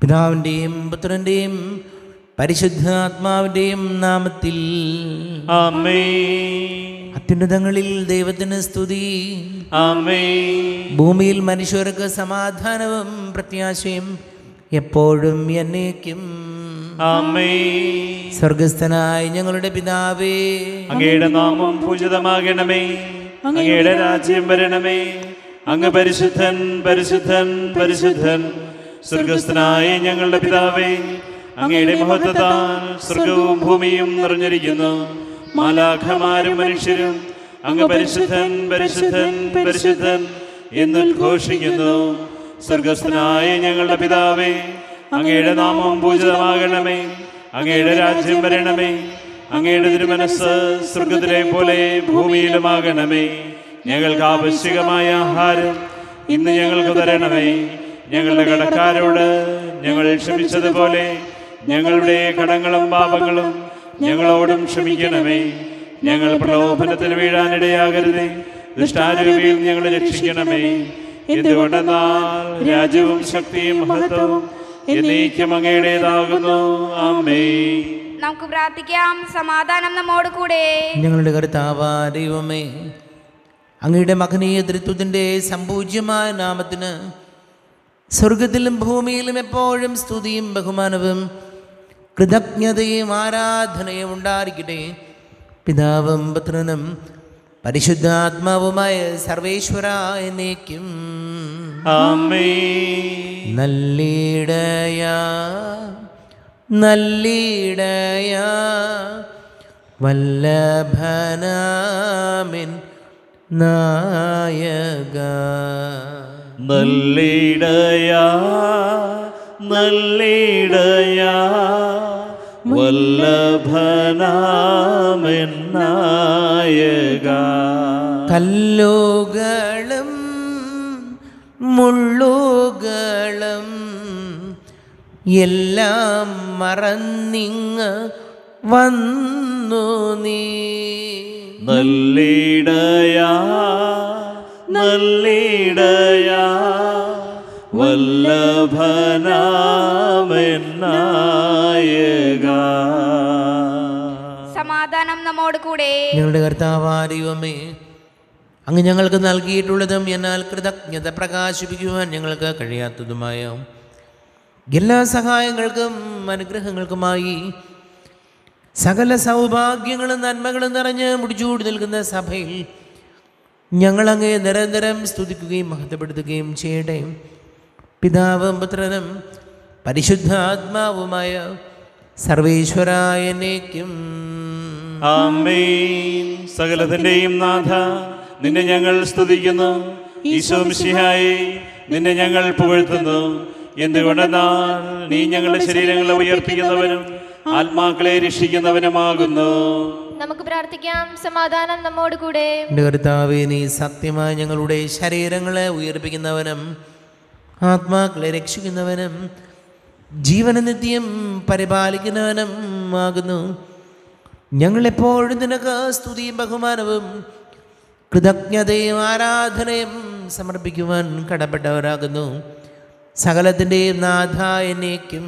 പിതാവിൻ്റെയും പുത്രൻ്റെയും പരിശുദ്ധാത്മാവിൻ്റെയും നാമത്തിൽ ആമേ അത്യുന്നതങ്ങളിൽ ദൈവത്തിന് സ്തുതി ആമേ ഭൂമിയിൽ മനുഷ്യർക്ക് സമാധാനവും പ്രത്യാശയും എപ്പോഴും എന്നേക്കും ആമേ സ്വർഗസ്ഥനായ ഞങ്ങളുടെ പിതാവേ അങ്ങയുടെ നാമം പൂജിതമാകണമേ അങ്ങയുടെ രാജ്യം വരണമേ അങ്ങ് പരിശുദ്ധൻ പരിശുദ്ധൻ പരിശുദ്ധൻ സ്വർഗസ്ഥനായ ഞങ്ങളുടെ പിതാവേ അങ്ങയുടെ മഹത്വത്താൽ സ്വർഗവും ഭൂമിയും നിറഞ്ഞിരിക്കുന്നു മാലാഖമാരും മനുഷ്യരും അങ്ങ് പരിശുദ്ധൻ പരിശുദ്ധൻ പരിശുദ്ധൻ എന്ന് ഉദ്ഘോഷിക്കുന്നു സ്വർഗസ്ഥനായ ഞങ്ങളുടെ പിതാവേ അങ്ങയുടെ നാമം പൂജിതമാകണമേ അങ്ങയുടെ രാജ്യം വരണമേ അങ്ങയുടെ തിരുമനസ് സ്വർഗത്തിലെ പോലെ ഭൂമിയിലുമാകണമേ ഞങ്ങൾക്ക് ആവശ്യകമായ ആഹാരം ഇന്ന് ഞങ്ങൾക്ക് തരണമേ ഞങ്ങളുടെ കടക്കാരോട് ഞങ്ങൾ ക്ഷമിച്ചതുപോലെ ഞങ്ങളുടെ കടങ്ങളും പാപങ്ങളും ഞങ്ങളോടും ക്ഷമിക്കണമേ ഞങ്ങൾ പ്രലോഭനത്തിൽ വീഴാനിടയാകരുതേ ദുഷ്ടാരൂപിയിൽ ഞങ്ങളെ രക്ഷിക്കണമേ എന്തുകൊണ്ടെന്നാൽ രാജ്യവും ശക്തിയും മഹത്വവും എന്നേക്കും അങ്ങയുടേതാകുന്നു ആമേ നമുക്ക് പ്രാർത്ഥിക്കാം സമാധാനം നമ്മോട് കൂടെ ഞങ്ങളുടെ കർത്താവ ദൈവമേ അങ്ങയുടെ മകനീയ തൃത്വത്തിൻ്റെ സമ്പൂജ്യമായ നാമത്തിന് സ്വർഗത്തിലും ഭൂമിയിലും എപ്പോഴും സ്തുതിയും ബഹുമാനവും കൃതജ്ഞതയും ആരാധനയും ഉണ്ടായിരിക്കട്ടെ പിതാവും പുത്രനും പരിശുദ്ധാത്മാവുമായ സർവേശ്വര എന്നേക്കും ആമേ നല്ലിടയ നല്ലിടയ വല്ലഭനാമിൻ നായക നല്ലിടയാ നല്ലിടയാ വല്ലഭനാമെന്നായക കല്ലുകളും മുള്ളുകളും എല്ലാം മറന്നിങ് വന്നു നീ നല്ലിടയാ നല്ലിടയാ വല്ലഭനാമെന്നായക സമാധാനം നമ്മോട് കൂടെ ഞങ്ങളുടെ കർത്താവാരിവമേ അങ്ങ് ഞങ്ങൾക്ക് നൽകിയിട്ടുള്ളതും എന്നാൽ കൃതജ്ഞത പ്രകാശിപ്പിക്കുവാൻ ഞങ്ങൾക്ക് കഴിയാത്തതുമായ എല്ലാ സഹായങ്ങൾക്കും അനുഗ്രഹങ്ങൾക്കുമായി സകല സൗഭാഗ്യങ്ങളും നന്മകളും നിറഞ്ഞ് മുടിച്ചൂടി നിൽക്കുന്ന സഭയിൽ ഞങ്ങളങ്ങേ നിരന്തരം സ്തുതിക്കുകയും മഹത്വപ്പെടുത്തുകയും ചെയ്യട്ടെ പിതാവും പുത്രനും പരിശുദ്ധാത്മാവുമായ സർവേശ്വരായനേക്കും ആമേൻ സകലത്തിന്റെയും നാഥ നിന്നെ ഞങ്ങൾ സ്തുതിക്കുന്നു ഈശോ മിശിഹായെ നിന്നെ ഞങ്ങൾ പുകഴ്ത്തുന്നു എന്തുകൊണ്ടെന്നാൽ നീ ഞങ്ങളുടെ ശരീരങ്ങളെ ഉയർപ്പിക്കുന്നവനും ആത്മാക്കളെ രക്ഷിക്കുന്നവനുമാകുന്നു നമുക്ക് പ്രാർത്ഥിക്കാം സമാധാനം നമ്മോട് കൂടെ എൻ്റെ കർത്താവേ നീ സത്യമായി ഞങ്ങളുടെ ശരീരങ്ങളെ ഉയർപ്പിക്കുന്നവനും ആത്മാക്കളെ രക്ഷിക്കുന്നവനും ജീവന നിത്യം പരിപാലിക്കുന്നവനും ആകുന്നു ഞങ്ങളെപ്പോഴും നിനക്ക് സ്തുതിയും ബഹുമാനവും കൃതജ്ഞതയും ആരാധനയും സമർപ്പിക്കുവാൻ കടപ്പെട്ടവരാകുന്നു സകലത്തിൻ്റെയും നാഥ എന്നേക്കും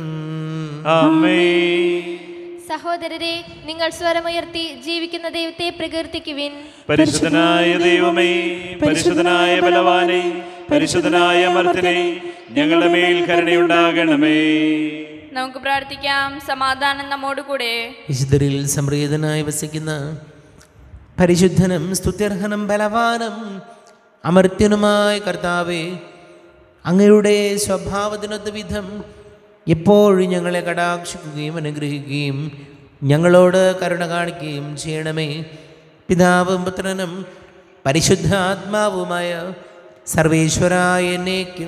ആമേൻ സഹോദരരെ നിങ്ങൾ സ്വരമുയർത്തി ജീവിക്കുന്ന ദൈവത്തെ പ്രകീർത്തിക്കുവിൻ പരിശുദ്ധനായ ദൈവമേ പരിശുദ്ധനായ ബലവാനെ പരിശുദ്ധനായ അമർത്തിനെ ഞങ്ങളുടെ മേൽ കരുണയുണ്ടാകണമേ നമുക്ക് പ്രാർത്ഥിക്കാം സമാധാനം നമ്മോട് കൂടെ വിശുദ്ധരിൽ സംപ്രീതനായി വസിക്കുന്ന പരിശുദ്ധനും സ്തുത്യർഹനും ബലവാനും അമർത്യനുമായ കർത്താവെ അങ്ങയുടെ സ്വഭാവത്തിനൊത്ത വിധം എപ്പോഴും ഞങ്ങളെ കടാക്ഷിക്കുകയും അനുഗ്രഹിക്കുകയും ഞങ്ങളോട് കരുണ കാണിക്കുകയും ചെയ്യണമേ പിതാവും പുത്രനും പരിശുദ്ധാത്മാവുമായ സർവേശ്വരായ എന്നേക്കും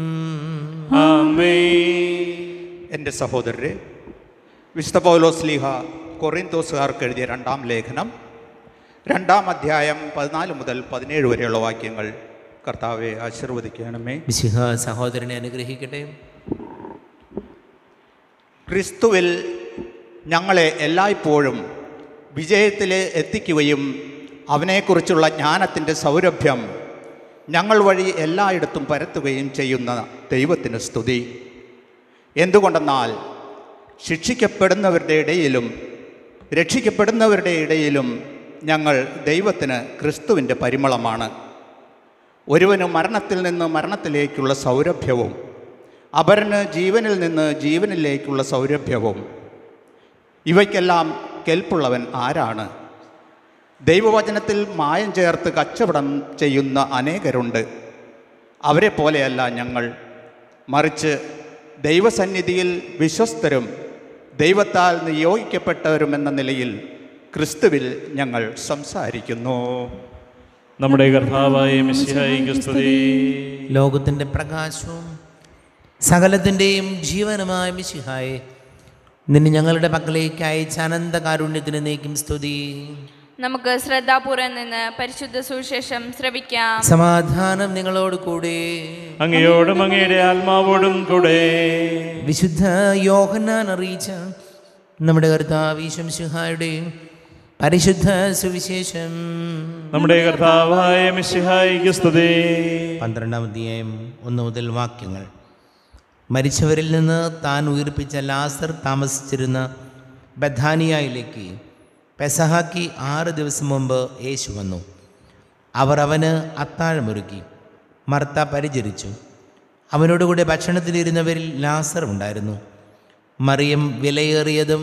ആമേൻ എൻ്റെ സഹോദരരെ വിശുദ്ധ പൗലോസ് ലീഹ കൊറിന്തോസുകാർക്ക് എഴുതിയ രണ്ടാം ലേഖനം രണ്ടാം അധ്യായം പതിനാല് മുതൽ പതിനേഴ് വരെയുള്ള വാക്യങ്ങൾ കർത്താവെ ആശീർവദിക്കണമേ വിശുഹ സഹോദരനെ അനുഗ്രഹിക്കട്ടെ ക്രിസ്തുവിൽ ഞങ്ങളെ എല്ലായ്പ്പോഴും വിജയത്തിൽ എത്തിക്കുകയും അവനെക്കുറിച്ചുള്ള ജ്ഞാനത്തിൻ്റെ സൗരഭ്യം ഞങ്ങൾ വഴി എല്ലായിടത്തും പരത്തുകയും ചെയ്യുന്ന ദൈവത്തിന് സ്തുതി എന്തുകൊണ്ടെന്നാൽ ശിക്ഷിക്കപ്പെടുന്നവരുടെ ഇടയിലും രക്ഷിക്കപ്പെടുന്നവരുടെ ഇടയിലും ഞങ്ങൾ ദൈവത്തിന് ക്രിസ്തുവിൻ്റെ പരിമളമാണ് ഒരുവന് മരണത്തിൽ നിന്ന് മരണത്തിലേക്കുള്ള സൗരഭ്യവും അപരന് ജീവനിൽ നിന്ന് ജീവനിലേക്കുള്ള സൗരഭ്യവും ഇവയ്ക്കെല്ലാം കെൽപ്പുള്ളവൻ ആരാണ് ദൈവവചനത്തിൽ മായം ചേർത്ത് കച്ചവടം ചെയ്യുന്ന അനേകരുണ്ട് അവരെ പോലെയല്ല ഞങ്ങൾ മറിച്ച് ദൈവസന്നിധിയിൽ വിശ്വസ്തരും ദൈവത്താൽ നിയോഗിക്കപ്പെട്ടവരും എന്ന നിലയിൽ ക്രിസ്തുവിൽ ഞങ്ങൾ സംസാരിക്കുന്നു നമ്മുടെ കർത്താവായ മിശിഹായിക്ക് സ്തുതി ലോകത്തിൻ്റെ പ്രകാശവും സകലത്തിൻ്റെയും ജീവനുമായ മിശിഹായെ നിന്നെ ഞങ്ങളുടെ പക്കലേക്ക് അയച്ച അനന്ത കാരുണ്യത്തിന് നീക്കും സ്തുതി നമുക്ക് ശ്രദ്ധാപൂർവം നിന്ന് പരിശുദ്ധ സുവിശേഷം ശ്രവിക്കാം സമാധാനം നിങ്ങളോട് കൂടെ അങ്ങയോടും അങ്ങയുടെ ആത്മാവോടും കൂടെ വിശുദ്ധ യോഹന്നാൻ അറിയിച്ച നമ്മുടെ കർത്താവ് ഈശംശിഹായുടെ പരിശുദ്ധ സുവിശേഷം നമ്മുടെ കർത്താവായ മിശിഹായിക്ക് സ്തുതി പന്ത്രണ്ടാം അധ്യായം ഒന്ന് മുതൽ വാക്യങ്ങൾ മരിച്ചവരിൽ നിന്ന് താൻ ഉയർപ്പിച്ച ലാസർ താമസിച്ചിരുന്ന ബഥാനിയയിലേക്ക് പെസഹാക്കി ആറ് ദിവസം മുമ്പ് യേശു വന്നു അവർ അവന് അത്താഴമൊരുക്കി മർത്ത പരിചരിച്ചു അവനോടുകൂടെ ഭക്ഷണത്തിലിരുന്നവരിൽ ലാസർ ഉണ്ടായിരുന്നു മറിയം വിലയേറിയതും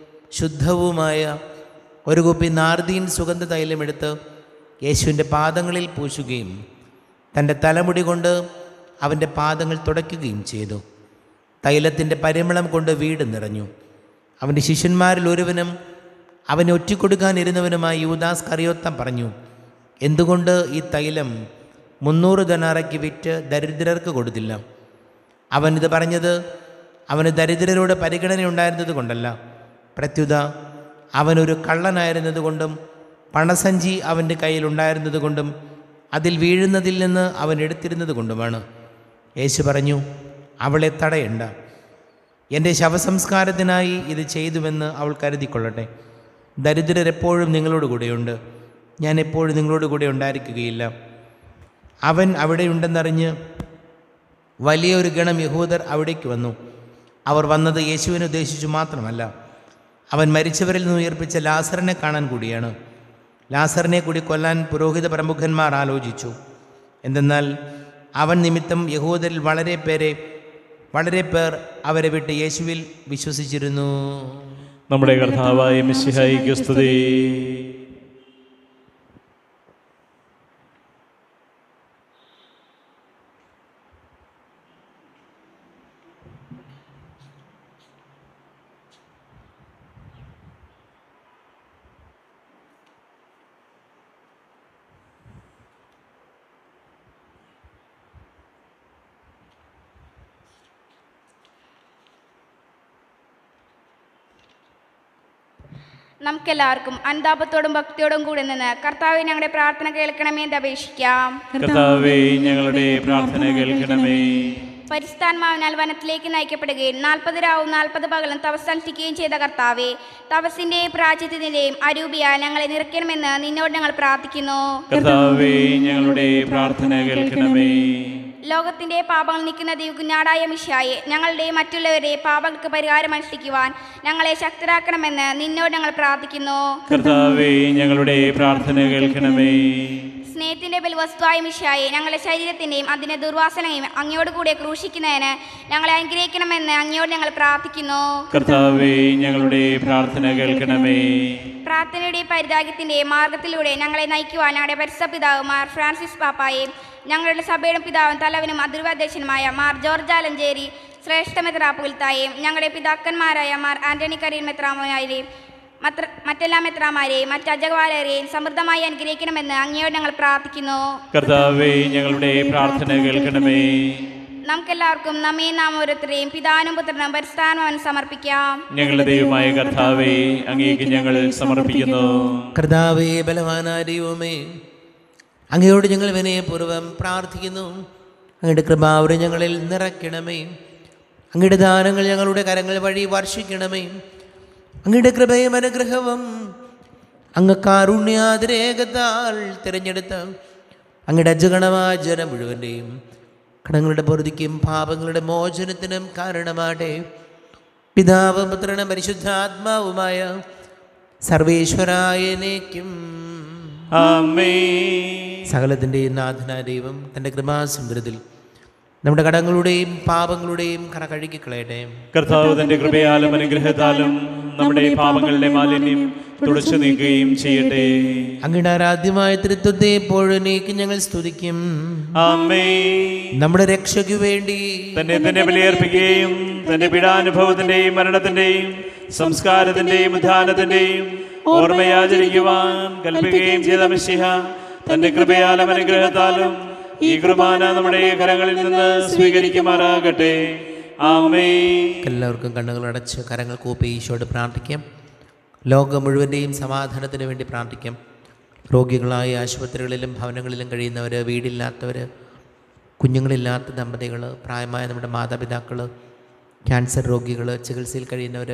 ശുദ്ധവുമായ ഒരു കുപ്പി നാർദീൻ സുഗന്ധ തൈലമെടുത്ത് യേശുവിൻ്റെ പാദങ്ങളിൽ പൂശുകയും തൻ്റെ തലമുടി കൊണ്ട് അവൻ്റെ പാദങ്ങൾ തുടയ്ക്കുകയും ചെയ്തു തൈലത്തിൻ്റെ പരിമളം കൊണ്ട് വീട് നിറഞ്ഞു അവൻ്റെ ശിഷ്യന്മാരിൽ ഒരുവനും അവനെ ഒറ്റിക്കൊടുക്കാനിരുന്നവനുമായി യൂദാസ് കറിയോത്തം പറഞ്ഞു എന്തുകൊണ്ട് ഈ തൈലം മുന്നൂറ് ധനാറയ്ക്ക് വിറ്റ് ദരിദ്രർക്ക് കൊടുത്തില്ല അവൻ ഇത് പറഞ്ഞത് അവന് ദരിദ്രരോട് പരിഗണനയുണ്ടായിരുന്നത് കൊണ്ടല്ല പ്രത്യുത അവനൊരു കള്ളനായിരുന്നത് കൊണ്ടും പണസഞ്ചി അവൻ്റെ കയ്യിലുണ്ടായിരുന്നത് കൊണ്ടും അതിൽ വീഴുന്നതിൽ നിന്ന് അവൻ എടുത്തിരുന്നത് കൊണ്ടുമാണ് യേശു പറഞ്ഞു അവളെ തടയണ്ട എൻ്റെ ശവസംസ്കാരത്തിനായി ഇത് ചെയ്തുവെന്ന് അവൾ കരുതിക്കൊള്ളട്ടെ ദരിദ്രരെപ്പോഴും നിങ്ങളോട് കൂടെയുണ്ട് ഞാൻ എപ്പോഴും നിങ്ങളോട് കൂടെ ഉണ്ടായിരിക്കുകയില്ല അവൻ അവിടെയുണ്ടെന്നറിഞ്ഞ് വലിയൊരു ഗണം യഹൂദർ അവിടേക്ക് വന്നു അവർ വന്നത് യേശുവിനെ ഉദ്ദേശിച്ചു മാത്രമല്ല അവൻ മരിച്ചവരിൽ നിന്ന് ഉയർപ്പിച്ച ലാസറിനെ കാണാൻ കൂടിയാണ് ലാസറിനെ കൂടി കൊല്ലാൻ പുരോഹിത പ്രമുഖന്മാർ ആലോചിച്ചു എന്തെന്നാൽ അവൻ നിമിത്തം യഹൂദരിൽ വളരെ പേരെ വളരെ പേർ അവരെ വിട്ട് യേശുവിൽ വിശ്വസിച്ചിരുന്നു നമ്മുടെ കർത്താവായ മിശിഹായിക്ക് സ്തുതി നമുക്കെല്ലാവർക്കും അനുതാപത്തോടും ഭക്തിയോടും കൂടി നിന്ന് കർത്താവ് ഞങ്ങളുടെ പ്രാർത്ഥന കേൾക്കണമേ എന്ന് അപേക്ഷിക്കാം കർത്താവേ ഞങ്ങളുടെ പ്രാർത്ഥന കേൾക്കണമേ പരിസ്ഥാത്മാവിനാൽ വനത്തിലേക്ക് നയിക്കപ്പെടുകയും നാൽപ്പത് രാവും നാൽപ്പത് പകലും തപസ്സനുഷ്ഠിക്കുകയും ചെയ്ത കർത്താവെ തപസ്സിന്റെയും പ്രാചിത്യത്തിന്റെയും അരൂപിയാൽ ഞങ്ങളെ നിറയ്ക്കണമെന്ന് നിന്നോട് ഞങ്ങൾ പ്രാർത്ഥിക്കുന്നു കർത്താവേ ഞങ്ങളുടെ പ്രാർത്ഥന കേൾക്കണമേ ലോകത്തിന്റെ പാപങ്ങൾ നീക്കുന്ന ദൈവകുഞ്ഞാടായ മിഷായെ ഞങ്ങളുടെ മറ്റുള്ളവരുടെ പാപങ്ങൾക്ക് പരിഹാരം അനുഷ്ഠിക്കുവാൻ ഞങ്ങളെ ശക്തരാക്കണമെന്ന് നിന്നോട് ഞങ്ങൾ പ്രാർത്ഥിക്കുന്നു കർത്താവേ ഞങ്ങളുടെ പ്രാർത്ഥന കേൾക്കണമേ സ്നേഹത്തിന്റെ ബലവസ്തുവായ മിഷായെ ഞങ്ങളുടെ ശരീരത്തിന്റെയും അതിന്റെ ദുർവാസനയും അങ്ങയോട് കൂടെ ക്രൂശിക്കുന്നതിന് ഞങ്ങളെ അനുഗ്രഹിക്കണമെന്ന് അങ്ങയോട് ഞങ്ങൾ പ്രാർത്ഥിക്കുന്നു കർത്താവേ ഞങ്ങളുടെ പ്രാർത്ഥന കേൾക്കണമേ പ്രാർത്ഥനയുടെ പരിതാഗത്തിന്റെ മാർഗത്തിലൂടെ ഞങ്ങളെ നയിക്കുവാൻ ഞങ്ങളുടെ പരിസ പിതാവ് മാർ ഫ്രാൻസിസ് പാപ്പായെ ഞങ്ങളുടെ സഭയുടെ പിതാവും തലവനും അതിർവാധ്യക്ഷനുമായ മാർ ജോർജ് ആലഞ്ചേരി ശ്രേഷ്ഠ മെത്രാപ്പുൽത്തായെയും ഞങ്ങളുടെ പിതാക്കന്മാരായ മാർ ആന്റണി കരീൻ മെത്രാമോനാരെയും മത്ര മറ്റെല്ലാ മെത്രാമാരെയും മറ്റ് അജഗവാലരെയും സമൃദ്ധമായി അനുഗ്രഹിക്കണമെന്ന് അങ്ങയോട് ഞങ്ങൾ പ്രാർത്ഥിക്കുന്നു കർത്താവേ ഞങ്ങളുടെ പ്രാർത്ഥന കേൾക്കണമേ നമുക്കെല്ലാവർക്കും നമ്മെ നാം ഓരോരുത്തരെയും പിതാവിനും പുത്രനും പരിസ്ഥാനവൻ സമർപ്പിക്കാം ഞങ്ങളുടെ ദൈവമായ കർത്താവേ അങ്ങേക്ക് ഞങ്ങൾ സമർപ്പിക്കുന്നു കർത്താവേ ബലവാനായ ദൈവമേ അങ്ങയോട് ഞങ്ങൾ വിനയപൂർവ്വം പ്രാർത്ഥിക്കുന്നു അങ്ങയുടെ കൃപാവരം ഞങ്ങളിൽ നിറയ്ക്കണമേ അങ്ങയുടെ ദാനങ്ങൾ ഞങ്ങളുടെ കരങ്ങൾ വഴി വർഷിക്കണമേ അങ്ങയുടെ കൃപയും അനുഗ്രഹവും അങ്ങ് കാരുണ്യാതിരേകത്താൽ തിരഞ്ഞെടുത്ത അങ്ങയുടെ അജഗണമായ ജനം മുഴുവൻ്റെയും കടങ്ങളുടെ പൊറുതിക്കും പാപങ്ങളുടെ മോചനത്തിനും കാരണമാട്ടെ പിതാവും പുത്രനും പരിശുദ്ധാത്മാവുമായ സർവേശ്വരായനേക്കും ആമേ സകലത്തിൻ്റെയും നാഥനായ ദൈവം തൻ്റെ കൃപാസമുദ്രത്തിൽ നമ്മുടെ കടങ്ങളുടെയും പാപങ്ങളുടെയും കറ കഴുകിക്കളയട്ടെ കർത്താവ് തന്റെ കൃപയാലും അനുഗ്രഹത്താലും നമ്മുടെ പാപങ്ങളുടെ മാലിന്യം തുടച്ചു നീക്കുകയും ചെയ്യട്ടെ അങ്ങയുടെ ആരാധ്യമായ തൃത്വത്തെ എപ്പോഴേക്ക് ഞങ്ങൾ സ്തുതിക്കും ആമേ നമ്മുടെ രക്ഷയ്ക്കു വേണ്ടി തന്നെ തന്നെ ബലിയർപ്പിക്കുകയും തന്റെ പീഡാനുഭവത്തിന്റെയും മരണത്തിന്റെയും സംസ്കാരത്തിന്റെയും ഉദ്ധാനത്തിന്റെയും ഓർമ്മയാചരിക്കുവാൻ കൽപ്പിക്കുകയും ചെയ്ത മിശിഹ തന്റെ കൃപയാലും അനുഗ്രഹത്താലും ഈ കുർബാന നമ്മുടെ കരങ്ങളിൽ നിന്ന് സ്വീകരിക്കുമാറാകട്ടെ ആമേ എല്ലാവർക്കും കണ്ണുകൾ അടച്ച് കരങ്ങൾ കൂപ്പി ഈശോയോട് പ്രാർത്ഥിക്കാം ലോകം മുഴുവൻ്റെയും സമാധാനത്തിന് വേണ്ടി പ്രാർത്ഥിക്കാം രോഗികളായ ആശുപത്രികളിലും ഭവനങ്ങളിലും കഴിയുന്നവർ വീടില്ലാത്തവർ കുഞ്ഞുങ്ങളില്ലാത്ത ദമ്പതികൾ പ്രായമായ നമ്മുടെ മാതാപിതാക്കൾ ക്യാൻസർ രോഗികൾ ചികിത്സയിൽ കഴിയുന്നവർ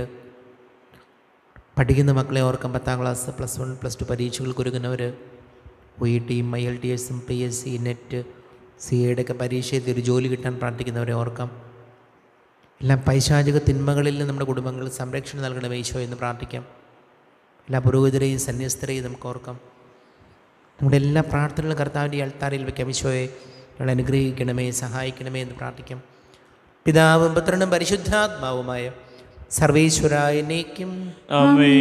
പഠിക്കുന്ന മക്കളെ ഓർക്കാം പത്താം class plus one plus two പരീക്ഷകൾക്ക് ഒരുങ്ങുന്നവർ ഒ ഇ ടിയും ഐ എൽ ടി എസും P S C NET C എയുടെ ഒക്കെ പരീക്ഷ എഴുതി ഒരു ജോലി കിട്ടാൻ പ്രാർത്ഥിക്കുന്നവരെ ഓർക്കാം എല്ലാ പൈശാചിക തിന്മകളിൽ നിന്ന് നമ്മുടെ കുടുംബങ്ങൾ സംരക്ഷണം നൽകണമേ ഈശോ എന്ന് പ്രാർത്ഥിക്കാം എല്ലാ പുരോഹിതരെയും സന്യസ്തരെയും നമുക്ക് ഓർക്കാം നമ്മുടെ എല്ലാ പ്രാർത്ഥനകളും കർത്താവിൻ്റെ അൾത്താരയിൽ വയ്ക്കാം ഈശോയെ ഞങ്ങൾ അനുഗ്രഹിക്കണമേ സഹായിക്കണമേ എന്ന് പ്രാർത്ഥിക്കാം പിതാവും പുത്രനും പരിശുദ്ധാത്മാവുമായ സർവേശ്വരായ എന്നേക്കും ആമേ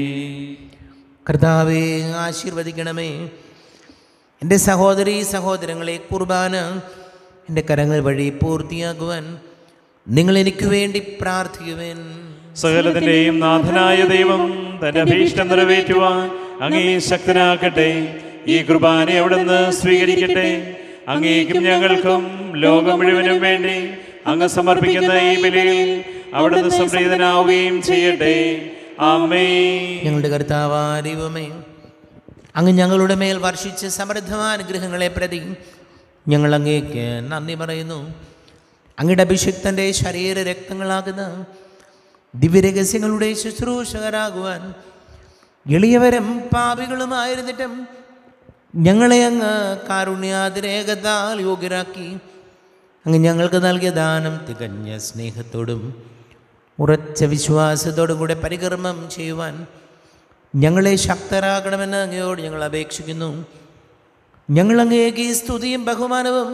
കർത്താവെ ആശീർവദിക്കണമേ എൻ്റെ സഹോദരി സഹോദരങ്ങളെ കുർബാന എൻ്റെ കരങ്ങൾ വഴി പൂർത്തിയാക്കുവാൻ നിങ്ങൾ എനിക്ക് വേണ്ടി പ്രാർത്ഥിക്കുവേൻ സകലത്തിന്റെയും നാഥനായ ദൈവം തന്റെ അഭീഷ്ടം നിറവേറ്റുവാൻ അങ്ങേ ശക്തനാക്കട്ടെ ഈ കുർബാന അവിടുന്ന് സ്വീകരിക്കട്ടെ അങ്ങേക്കും ഞങ്ങൾക്കും ലോകം മുഴുവനും വേണ്ടി അങ്ങ് സമർപ്പിക്കുന്ന ഈ ബലിയിൽ അവിടുന്ന് സംപ്രീതനാവുകയും ചെയ്യട്ടെ ആമേ ഞങ്ങളുടെ കർത്താവായ ദൈവമേ അങ്ങ് ഞങ്ങളുടെ മേൽ വർഷിച്ച സമൃദ്ധമായ അനുഗ്രഹങ്ങളെ പ്രതി ഞങ്ങൾ അങ്ങേക്ക് നന്ദി പറയുന്നു അങ്ങയുടെ അഭിഷിക്തൻ്റെ ശരീര രക്തങ്ങളാകുന്ന ദിവ്യരഹസ്യങ്ങളുടെ ശുശ്രൂഷകരാകുവാൻ എളിയവരും പാപികളുമായിരുന്നിട്ടും ഞങ്ങളെ അങ്ങ് കാരുണ്യാതിരേകത്താൽ യോഗ്യരാക്കി അങ്ങ് ഞങ്ങൾക്ക് നൽകിയ ദാനം തികഞ്ഞ സ്നേഹത്തോടും ഉറച്ച വിശ്വാസത്തോടും കൂടെ പരികർമ്മം ചെയ്യുവാൻ ഞങ്ങളെ ശക്തരാക്കണമെന്ന് അങ്ങയോട് ഞങ്ങൾ അപേക്ഷിക്കുന്നു ഞങ്ങൾ അങ്ങേക്ക് ഈ സ്തുതിയും ബഹുമാനവും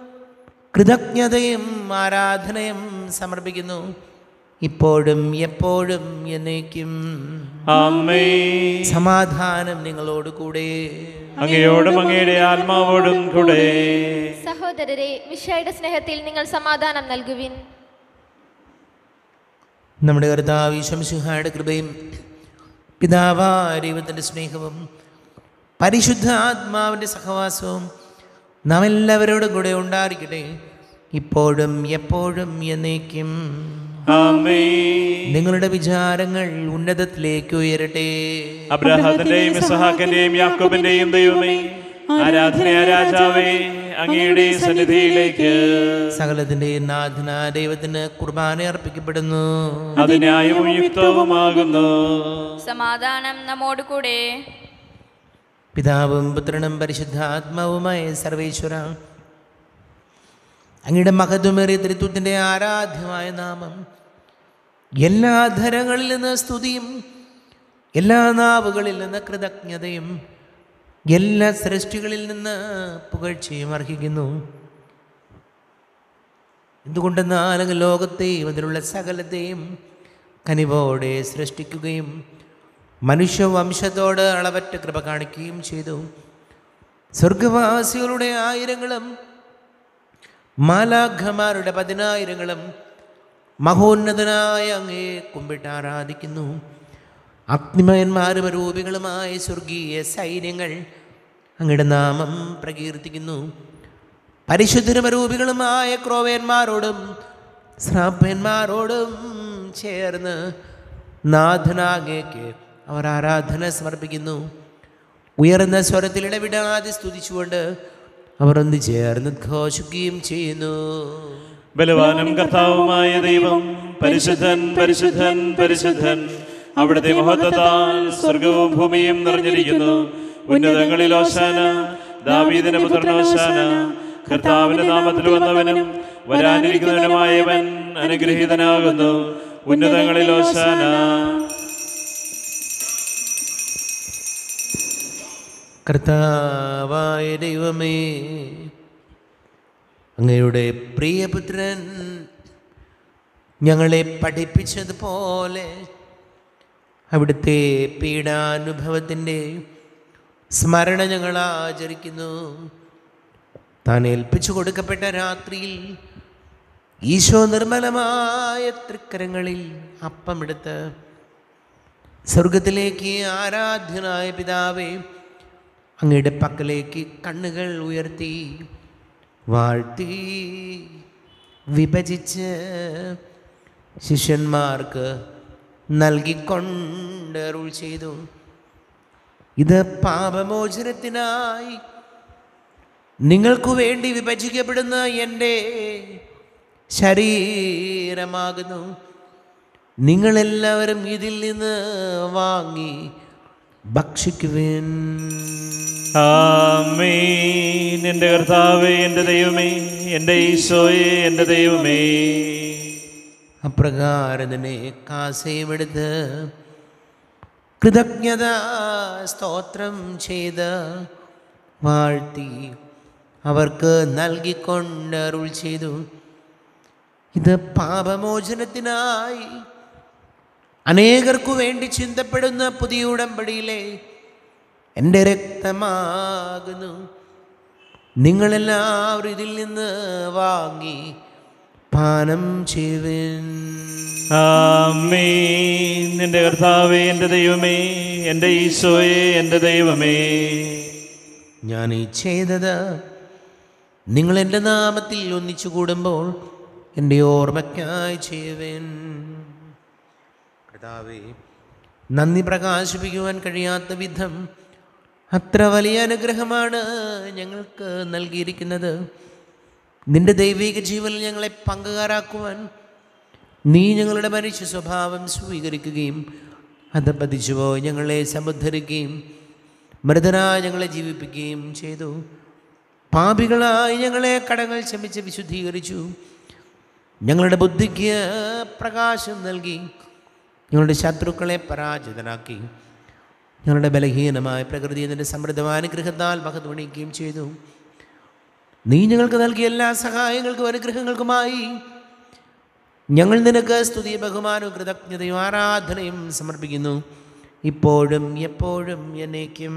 കൃതജ്ഞതയും ആരാധനയും സമർപ്പിക്കുന്നു ഇപ്പോഴും എപ്പോഴും എന്നേക്കും ആമേ സമാധാനം നിങ്ങളോട് കൂടെ അങ്ങയോടും അങ്ങയുടെ ആത്മാവോടും കൂടെ സഹോദരരെ മിശയുടെ സ്നേഹത്തിൽ നിങ്ങൾ സമാധാനം നൽകുവിൻ നമ്മുടെ കർത്താവ് ശംസുഹായുടെ കൃപയും പിതാവായ ദൈവത്തിൻ്റെ സ്നേഹവും പരിശുദ്ധ ആത്മാവിൻ്റെ സഹവാസവും നാം എല്ലാവരോടും കൂടെ ഉണ്ടായിരിക്കട്ടെ ഇപ്പോഴും എപ്പോഴും എന്നേക്കും ആമേ നിങ്ങളുടെ വിചാരങ്ങൾ ഉന്നതത്തിലേക്ക് ഉയരട്ടെ അബ്രഹാത്തിന്റെയും ഇസഹാക്കിന്റെയും യാക്കോബിന്റെയും ദൈവമേ ആരാധനയ രാജാവേ അങ്ങയുടെ സന്നിധിയിലേക്ക് സകലത്തിൻ്റെ നാഥന ദൈവത്തിന് കുർബാന അർപ്പിക്കപ്പെടുന്നു അത് ന്യായവും യുക്തവുമാകുന്നു സമാധാനം നമ്മോട് കൂടെ പിതാവും പുത്രനും പരിശുദ്ധാത്മാവുമായ സർവേശ്വര അങ്ങയുടെ മഹത്വമേറിയ തൃത്വത്തിൻ്റെ ആരാധ്യമായ നാമം എല്ലാ ധരങ്ങളിൽ നിന്ന് സ്തുതിയും എല്ലാ നാവുകളിൽ നിന്ന് കൃതജ്ഞതയും എല്ലാ സൃഷ്ടികളിൽ നിന്ന് പുകഴ്ചയും അർഹിക്കുന്നു എന്തുകൊണ്ടെന്നാൽ അങ്ങ് ലോകത്തെയും അതിലുള്ള സകലത്തെയും കനിവോടെ സൃഷ്ടിക്കുകയും മനുഷ്യവംശത്തോട് അളവറ്റ കൃപ കാണിക്കുകയും ചെയ്തു സ്വർഗവാസികളുടെ ആയിരങ്ങളും മാലാഖമാരുടെ പതിനായിരങ്ങളും മഹോന്നതനായ അങ്ങേ കുമ്പിട്ട് ആരാധിക്കുന്നു അഗ്നിമയന്മാരും രൂപികളുമായ സ്വർഗീയ സൈന്യങ്ങൾ അങ്ങയുടെ നാമം പ്രകീർത്തിക്കുന്നു പരിശുദ്ധരൂപികളുമായ ക്രോവേന്മാരോടും ശ്രാപ്പന്മാരോടും ചേർന്ന് നാഥനാകേക്ക് അവർ ആരാധന സമർപ്പിക്കുന്നു ഉയർന്ന സ്വരത്തിൽ ഇടവിടാതെ സ്തുതിച്ചുകൊണ്ട് അവർ ഒന്ന് ചേർന്ന് ഘോഷിക്കുകയും ചെയ്യുന്നു ബലവാനും കർത്താവുമായ ദൈവം പരിശുദ്ധൻ പരിശുദ്ധൻ പരിശുദ്ധൻ അവിടുത്തെ മഹത്വത്താൽ സ്വർഗവും ഭൂമിയും നിറഞ്ഞിരിക്കുന്നു ഉന്നതങ്ങളിൽ ഓശാന ദാവീദിന്റെ പുത്രനോശാന കർത്താവിന്റെ നാമത്തിൽ വന്നവനും വരാനിരിക്കുന്നവനുമായവൻ അനുഗ്രഹീതനാകുന്നു ഉന്നതങ്ങളിൽ ഓശാന കർത്താവായ ദൈവമേ അങ്ങയുടെ പ്രിയപുത്രൻ ഞങ്ങളെ പഠിപ്പിച്ചതുപോലെ അവിടുത്തെ പീഡാനുഭവത്തിൻ്റെ സ്മരണ ഞങ്ങൾ ആചരിക്കുന്നു താൻ ഏൽപ്പിച്ചു കൊടുക്കപ്പെട്ട രാത്രിയിൽ ഈശോ നിർമ്മലമായ തൃക്കരങ്ങളിൽ അപ്പമെടുത്ത് സ്വർഗത്തിലേക്ക് ആരാധ്യനായ പിതാവേ അങ്ങയുടെ പക്കലേക്ക് കണ്ണുകൾ ഉയർത്തി വാഴ്ത്തി വിഭജിച്ച് ശിഷ്യന്മാർക്ക് നൽകിക്കൊണ്ട് അരുൾ ചെയ്തു ഇത് പാപമോചനത്തിനായി നിങ്ങൾക്കു വേണ്ടി വിഭജിക്കപ്പെടുന്ന എൻ്റെ ശരീരമാകുന്നു നിങ്ങളെല്ലാവരും ഇതിൽ നിന്ന് വാങ്ങി ഭക്ഷിക്കുവിൻ ആമേൻ എൻ്റെ കർത്താവേ എൻ്റെ ദൈവമേ എൻ്റെ ഈശോയെ എൻ്റെ ദൈവമേ അപ്രകാരം തന്നെ കാസയുമെടുത്ത് കൃതജ്ഞത സ്തോത്രം ചെയ്ത് വാഴ്ത്തി അവർക്ക് നൽകിക്കൊണ്ട് അരുൾ ചെയ്തു ഇത് പാപമോചനത്തിനായി അനേകർക്കു വേണ്ടി ചിന്തപ്പെടുന്ന പുതിയ ഉടമ്പടിയിലെ എൻ്റെ രക്തമാകുന്നു നിങ്ങളെല്ലാവരും ഇതിൽ നിന്ന് വാങ്ങി പാനം ചെയ്യുവിൻ ആമേൻ എൻ്റെ കർത്താവേ എൻ്റെ ദൈവമേ എൻ്റെ ഈശോയെ എൻ്റെ ദൈവമേ ഞാൻ ഈ ചെയ്തത് നിങ്ങൾ എൻ്റെ നാമത്തിൽ ഒന്നിച്ചു കൂടുമ്പോൾ എൻ്റെ ഓർമ്മയ്ക്കായി ചെയ്യുവേൻ കർത്താവേ നന്ദി പ്രകാശിപ്പിക്കുവാൻ കഴിയാത്ത വിധം അത്ര വലിയ അനുഗ്രഹമാണ് ഞങ്ങൾക്ക് നൽകിയിരിക്കുന്നത് നിന്റെ ദൈവിക ജീവനിൽ ഞങ്ങളെ പങ്കുകാരാക്കുവാൻ നീ ഞങ്ങളുടെ മനുഷ്യ സ്വഭാവം സ്വീകരിക്കുകയും അത് പതിച്ചുപോയി ഞങ്ങളെ സമുദ്ധരിക്കുകയും മൃതനായി ഞങ്ങളെ ജീവിപ്പിക്കുകയും ചെയ്തു പാപികളായി ഞങ്ങളെ കടങ്ങൾ ക്ഷമിച്ച് വിശുദ്ധീകരിച്ചു ഞങ്ങളുടെ ബുദ്ധിക്ക് പ്രകാശം നൽകി ഞങ്ങളുടെ ശത്രുക്കളെ പരാജിതനാക്കി ഞങ്ങളുടെ ബലഹീനമായ പ്രകൃതി അതിൻ്റെ സമൃദ്ധമായ അനുഗ്രഹത്താൽ മഹത്വണിക്കുകയും ചെയ്തു നീ ഞങ്ങൾക്ക് നൽകിയ എല്ലാ സഹായങ്ങൾക്കും അനുഗ്രഹങ്ങൾക്കുമായി ഞങ്ങൾ നിനക്ക് സ്തുതി ബഹുമാനവും കൃതജ്ഞതയും ആരാധനയും സമർപ്പിക്കുന്നു ഇപ്പോഴും എപ്പോഴും എന്നേക്കും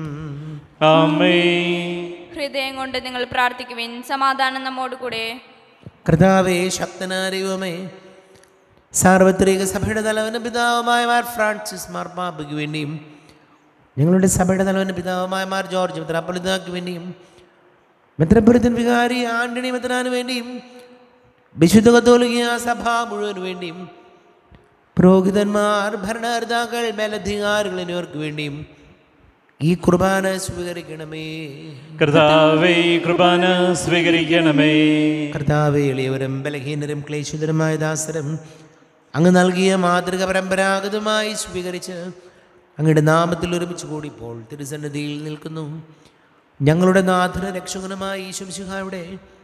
ആമേൻ ഹൃദയം കൊണ്ട് നിങ്ങൾ പ്രാർത്ഥിക്കുവിൻ സമാധാനം നമ്മോട് കൂടെ കർത്താവേ ശക്തനായ ദൈവമേ സാർവത്രിക സഭയുടെ തലവനും പിതാവുമായ മാർ ഫ്രാൻസിസ് മാർ പാപ്പയ്ക്ക് വേണ്ടിയും ഞങ്ങളുടെ സഭയുടെ തലവനും പിതാവുമായ മാർ ജോർജ് മെത്രാപ്പൊലിതാക്ക് വേണ്ടിയും മെത്രപുരത്തിൻ വികാരി ആന്റണി മെത്രാന് വേണ്ടിയും വിശുദ്ധ കത്തോലിക സഭ മുഴുവന് വേണ്ടിയും പുരോഹിതന്മാർ ഭരണകർത്താക്കൾ മേലധികാരികൾ എന്നിവർക്ക് വേണ്ടിയും ഈ കുർബാന സ്വീകരിക്കണമേ കർത്താവേ ഈ കൃപാന സ്വീകരിക്കണമേ കർത്താവെ എളിയവരും ബലഹീനരും ക്ലേശിതരുമായ ദാസരും അങ്ങ് നൽകിയ മാതൃക പരമ്പരാഗതമായി സ്വീകരിച്ച് അങ്ങയുടെ നാമത്തിൽ ഒരുമിച്ച് കൂടിപ്പോൾ തിരുസന്നിധിയിൽ നിൽക്കുന്നു ഞങ്ങളുടെ നാഥന രക്ഷകനുമായ ഈശ്വംശുഹായുടെ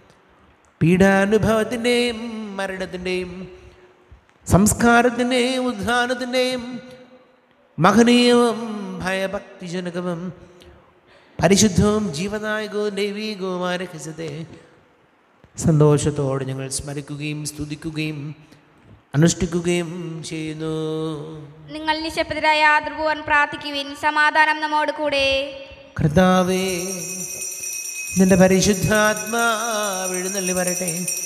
പീഡാനുഭവത്തിൻ്റെയും മരണത്തിൻ്റെയും സംസ്കാരത്തിൻ്റെയും ഉദ്ധാനത്തിൻ്റെയും മഹനീയവും ഭയഭക്തിജനകവും പരിശുദ്ധവും ജീവനായകവും ദൈവീകവുമായ രഹസ്യത്തെ സന്തോഷത്തോടെ ഞങ്ങൾ സ്മരിക്കുകയും സ്തുതിക്കുകയും അനുഷ്ഠിക്കുകയും ചെയ്യുന്നു നിങ്ങൾ നിശബ്ദരായ ആദർഭവൻ പ്രാർത്ഥിക്കുവിൻ സമാധാനം നമ്മോട് കൂടെ കർത്താവേ നിന്റെ പരിശുദ്ധാത്മാവ് എഴുന്നള്ളി വരട്ടെ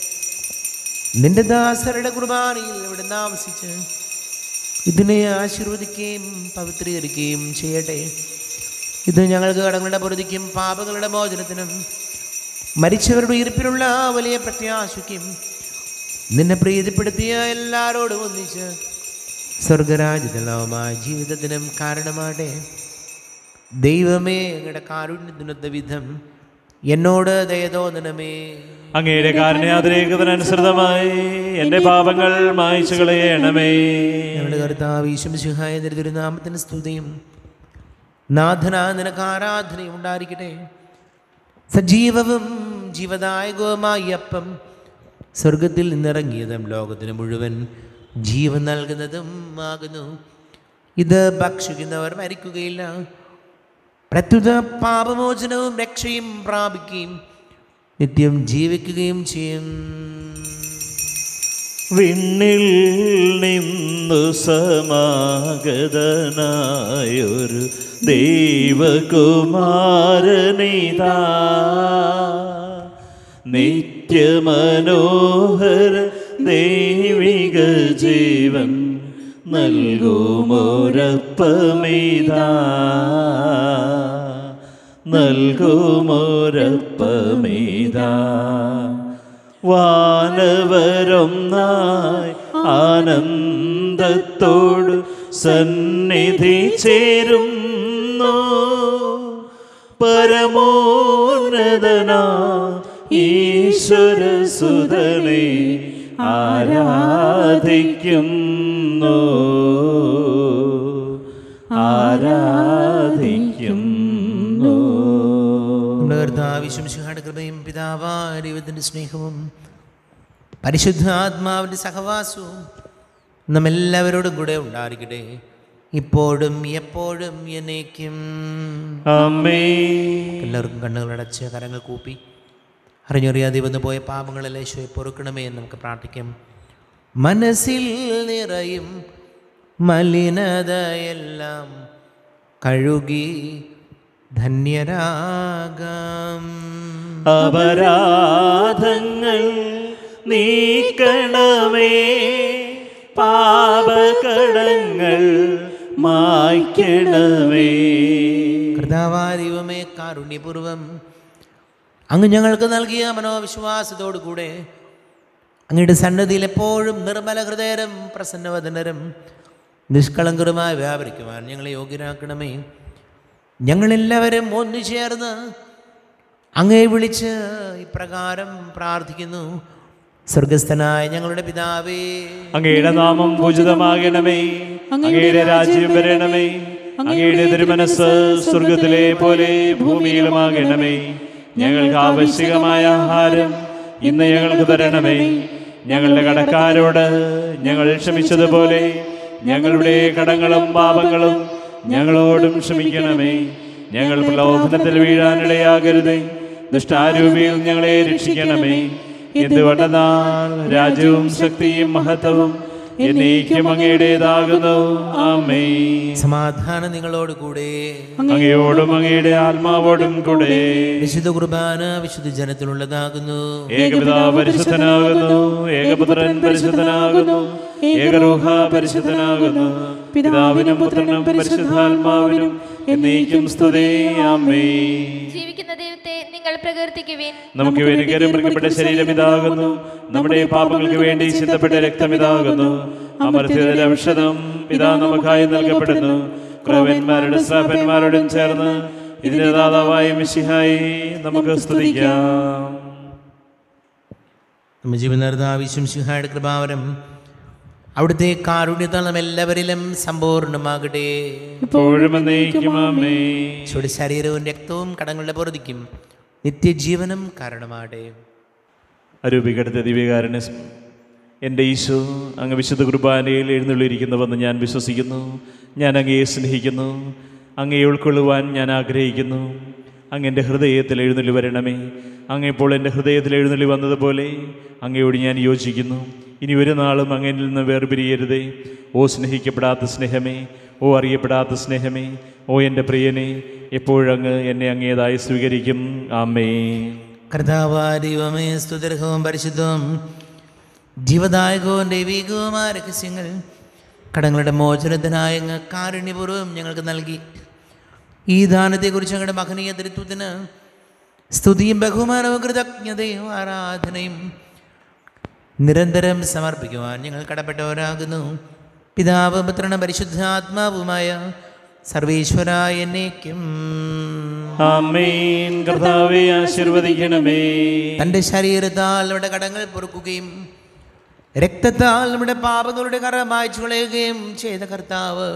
നിന്റെ ദാസരുടെ കുർബാനയിൽ ഇവിടെ താമസിച്ച് ഇതിനെ ആശീർവദിക്കുകയും പവിത്രീകരിക്കുകയും ചെയ്യട്ടെ ഇത് ഞങ്ങൾക്ക് കടങ്ങളുടെ പൊറുതിക്കും പാപങ്ങളുടെ മോചനത്തിനും മരിച്ചവരുടെ ഉയർപ്പിലുള്ള വലിയ പ്രത്യാശയ്ക്കും നിന്നെ പ്രീതിപ്പെടുത്തിയ എല്ലാവരോടും ഒന്നിച്ച് സ്വർഗരാജ്യത്തിലവുമായ ജീവിതത്തിനും കാരണമാട്ടെ ദൈവമേ അങ്ങയുടെ കാരുണ്യത്തിനൊത്ത വിധം എന്നോട് ദയതോന്നണമേ അങ്ങയുടെ കാരണയാതിരേകതനുസൃതമായി എൻ്റെ പാപങ്ങൾ മായ്ച്ചു കളയണമേ ഞങ്ങളുടെ കർത്താവ് ഈശംസിഹായ തിരുനാമത്തിന് സ്തുതിയും നാഥന നിനക്ക് ആരാധനയും ഉണ്ടായിരിക്കട്ടെ സജീവവും ജീവദായകവുമായ അപ്പം സ്വർഗത്തിൽ നിന്നിറങ്ങിയതും ലോകത്തിന് മുഴുവൻ ജീവൻ നൽകുന്നതും ആകുന്നു ഇത് ഭക്ഷിക്കുന്നവർ മരിക്കുകയില്ല പ്രത്യുത പാപമോചനവും രക്ഷയും പ്രാപിക്കുകയും നിത്യം ജീവിക്കുകയും ചെയ്യും വിണ്ണിൽ നിന്നു സമാഗതനായൊരു ദൈവകുമാരനിതാ നിത്യമനോഹര ദൈവിക ജീവൻ നൽകുമോരപ്പമിതാ നൽകുമോരപ്പമിതാ വാനവരൊന്നായി ആനന്ദത്തോട് സന്നിധി ചേരുന്നു പരമോന്നതനാ ഈശ്വരസുതനെ ആരാധിക്കുന്നു ആരാധിക്കുന്നു നമ്മുടെ കർത്താവിശംശിഹാട് കൃപയും പിതാവായ ദൈവത്തിൻ്റെ സ്നേഹവും പരിശുദ്ധാത്മാവിൻ്റെ സഹവാസവും നമ്മെല്ലാവരോടും കൂടെ ഉണ്ടായിരിക്കട്ടെ ഇപ്പോഴും എപ്പോഴും എന്നേക്കും അമ്മേ എല്ലാവർക്കും കണ്ണുകളടച്ച് കരങ്ങൾ കൂപ്പി അറിഞ്ഞറിയാതെ വന്നു പോയ പാപങ്ങളെല്ലാം ഈശോയെ പൊറുക്കണമേ എന്ന് നമുക്ക് പ്രാർത്ഥിക്കാം മനസ്സിൽ നിറയും മലിനതയെല്ലാം കഴുകി ധന്യരാകാം അപരാധങ്ങൾ നീക്കണമേ പാപകടങ്ങൾ മായ്ക്കണമേ കർത്താവായ ദൈവമേ കാരുണ്യപൂർവം അങ്ങ് ഞങ്ങൾക്ക് നൽകിയ മനോവിശ്വാസത്തോടു കൂടെ അങ്ങയുടെ സന്നദ്ധിയിൽ എപ്പോഴും നിർമ്മല ഹൃദയരും പ്രസന്നവദനരും നിഷ്കളങ്കരുമായി വ്യാപരിക്കുവാൻ ഞങ്ങളെ യോഗ്യരാക്കണമേ ഞങ്ങളെല്ലാവരും ഒന്നു ചേർന്ന് അങ്ങേ വിളിച്ച് ഇപ്രകാരം പ്രാർത്ഥിക്കുന്നു സ്വർഗസ്ഥനായ ഞങ്ങളുടെ പിതാവേ അങ്ങയുടെ നാമം പൂജിതമാകണമേ അങ്ങയുടെ രാജ്യം വരണമേ അങ്ങയുടെ തിരുമനസ് സ്വർഗത്തിലെ പോലെ ഭൂമിയിലുമാകണമേ ഞങ്ങൾക്ക് ആവശ്യകമായ ആഹാരം ഇന്ന് ഞങ്ങൾക്ക് തരണമേ ഞങ്ങളുടെ കടക്കാരോട് ഞങ്ങൾ ക്ഷമിച്ചതുപോലെ ഞങ്ങളുടെ കടങ്ങളും പാപങ്ങളും ഞങ്ങളോടും ക്ഷമിക്കണമേ ഞങ്ങൾ പ്രലോഭനത്തിൽ വീഴാനിടയാകരുതേ ദുഷ്ടാരൂപിയിൽ ഞങ്ങളെ രക്ഷിക്കണമേ എന്തുകൊണ്ടെന്നാൽ രാജ്യവും ശക്തിയും മഹത്വവും എന്നേക്കും അങ്ങയുടേതാകുന്നു ആമേ സമാധാനം നിങ്ങളോട് കൂടെ അങ്ങയോടും അങ്ങയുടെ ആത്മാവോടും കൂടെ വിശുദ്ധ കുർബാന വിശുദ്ധ ജനത്തിലുള്ളതാകുന്നു ഏകപിതാ പരിശുദ്ധനാകുന്നു ഏകപുത്രൻ പരിശുദ്ധനാകുന്നു ഏകരൂഹ പരിശുദ്ധനാകുന്നു പിതാവിനും പുത്രനും പരിശുദ്ധാത്മാവിനും എന്നേക്കും സ്തുതി ആമേ ജീവിക്കുന്ന ദൈവത്തെ നിങ്ങൾ പ്രകീർത്തിക്കുവിൻ നമുക്ക് വേണ്ടി കരുമൃഗപ്പെട്ട ശരീരം ഇതാകുന്നു നമ്മുടെ പാപങ്ങൾക്ക് വേണ്ടി ചിന്തപ്പെട്ട രക്തം ഇതാകുന്നു അമർത്യതയുടെ ഔഷധം ഇതാ നമുക്കായി നൽകപ്പെടുന്നു ക്രവന്മാരുടെ ശ്രാപന്മാരോടും ചേർന്ന് ഇതിന്റെ ദാതാവായ മിശിഹായി നമുക്ക് സ്തുതിക്കാം നമ്മുടെ ജീവനർദ്ദാവിശ്വം സിംഹായുടെ കൃപാവരം അവിടുത്തെ കാരുണ്യത്താൽ നാം എല്ലാവരിലും സമ്പൂർണ്ണമാകട്ടെ ഇപ്പോഴും എന്നേക്കും ആമേ ഈശോയുടെ ശരീരവും രക്തവും കടങ്ങളുടെ പൊറുതിക്കും നിത്യജീവനം കാരണമാകട്ടെ അരൂപികടുത്ത ദിവ്യകാരനെ എൻ്റെ ഈശോ അങ്ങ് വിശുദ്ധ കുർബാനയിൽ എഴുന്നള്ളിയിരിക്കുന്നുവെന്ന് ഞാൻ വിശ്വസിക്കുന്നു ഞാൻ അങ്ങയെ സ്നേഹിക്കുന്നു അങ്ങയെ ഉൾക്കൊള്ളുവാൻ ഞാൻ ആഗ്രഹിക്കുന്നു അങ്ങ് എൻ്റെ ഹൃദയത്തിൽ എഴുന്നള്ളി വരണമേ അങ്ങ് ഇപ്പോൾ എൻ്റെ ഹൃദയത്തിൽ എഴുന്നള്ളി വന്നതുപോലെ അങ്ങയോട് ഞാൻ യോജിക്കുന്നു ഇനി ഒരു നാളും അങ്ങയിൽ നിന്ന് വേർപിരിയരുതേ ഓ സ്നേഹിക്കപ്പെടാത്ത സ്നേഹമേ ഓ അറിയപ്പെടാത്ത സ്നേഹമേ ഓ എൻ്റെ പ്രിയനെ എപ്പോഴങ്ങ് എന്നെ അങ്ങേതായി സ്വീകരിക്കും ആമേ കർത്താവായ ദൈവമേ സ്തുതിർഹവും പരിശുദ്ധവും ജീവദായകവും ദൈവികവുമായ രഹസ്യങ്ങൾ കടങ്ങളുടെ മോചനത്തിനായ അങ്ങ് കാരുണ്യപൂർവ്വം ഞങ്ങൾക്ക് നൽകി ഈ ദാനത്തെക്കുറിച്ച് ഞങ്ങളുടെ മഹനീയ തൃത്വത്തിന് സ്തുതിയും ബഹുമാനവും കൃതജ്ഞതയും ആരാധനയും നിരന്തരം സമർപ്പിക്കുവാൻ ഞങ്ങൾ കടപ്പെട്ടവരാകുന്നു പിതാവ് പുത്രനും പരിശുദ്ധാത്മാവുമായ സർവേശ്വരായ എന്നേക്കും ആമേൻ കർത്താവെ ആശീർവദിക്കണമേ തൻ്റെ ശരീരത്താൽ നമ്മുടെ കടങ്ങൾ പൊറുക്കുകയും രക്തത്താൽ നമ്മുടെ പാപങ്ങളുടെ കറ മായ്ച്ചു കളയുകയും ചെയ്ത കർത്താവ്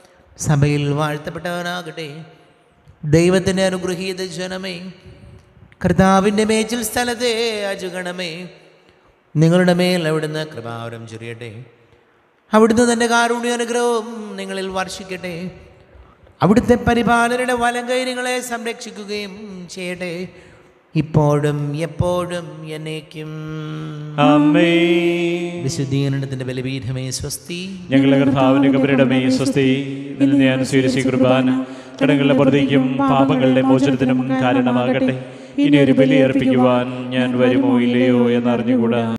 സഭയിൽ വാഴ്ത്തപ്പെട്ടവനാകട്ടെ ദൈവത്തിൻ്റെ അനുഗ്രഹീത ജനമേ കർത്താവിൻ്റെ മേച്ചിൽ സ്ഥലത്തെ അജുഗണമേ നിങ്ങളുടെ മേൽ അവിടുന്ന് കൃപാവരം ചൊരിയട്ടെ അവിടുന്ന് തൻ്റെ കാരുണ്യ അനുഗ്രഹവും നിങ്ങളിൽ വർഷിക്കട്ടെ അവിടുത്തെ പരിപാലനയുടെ വലം കൈ നിങ്ങളെ സംരക്ഷിക്കുകയും ചെയ്യട്ടെ ഇപ്പോഴും എപ്പോഴും എന്നേക്കും അമ്മേ വിശുദ്ധീകരണത്തിൻ്റെ ബലപീഠമേ സ്വസ്തി ഞങ്ങളുടെ കർത്താവിന്റെ കബരിടമേ സ്വസ്തി നിന്ന് ഞാൻ സ്വീകരിച്ച കുർബാന കടങ്ങളുടെ പ്രതിക്കും പാപങ്ങളുടെ മോചനത്തിനും കാരണമാകട്ടെ ഇനി ഒരു ബലി അർപ്പിക്കുവാൻ ഞാൻ വരുമോ ഇല്ലയോ എന്നറിഞ്ഞുകൂടാ